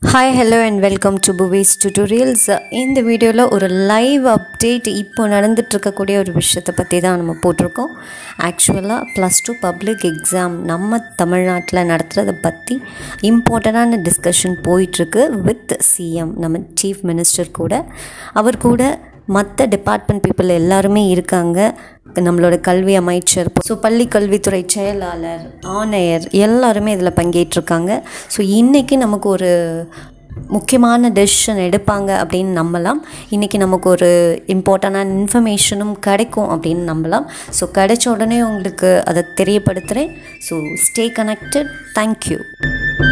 hi hello and welcome to Puvi's tutorials இந்த வீடியோவில் ஒரு லைவ் அப்டேட் இப்போ நடந்துட்டு இருக்கக்கூடிய ஒரு விஷயத்தை பற்றி தான் நம்ம போட்டிருக்கோம் ஆக்சுவலாக ப்ளஸ் டூ பப்ளிக் எக்ஸாம் நம்ம தமிழ்நாட்டில் நடத்துகிறத பற்றி இம்பார்ட்டண்டான டிஸ்கஷன் போயிட்டுருக்கு வித் சிஎம் நம்ம சீஃப் மினிஸ்டர் கூட அவர் கூட மற்ற டிபார்ட்மெண்ட் பீப்புள் எல்லாருமே இருக்காங்க நம்மளோட கல்வி அமைச்சர் ஸோ பள்ளி கல்வித்துறை செயலாளர் ஆணையர் எல்லாருமே இதில் பங்கேற்றிருக்காங்க ஸோ இன்றைக்கி நமக்கு ஒரு முக்கியமான டெசிஷன் எடுப்பாங்க அப்படின்னு நம்பலாம் இன்றைக்கி நமக்கு ஒரு இம்பார்ட்டண்டான இன்ஃபர்மேஷனும் கிடைக்கும் அப்படின்னு நம்பலாம் ஸோ கிடைச்ச உடனே உங்களுக்கு அதை தெரியப்படுத்துகிறேன் ஸோ ஸ்டே கனெக்டட் தேங்க்யூ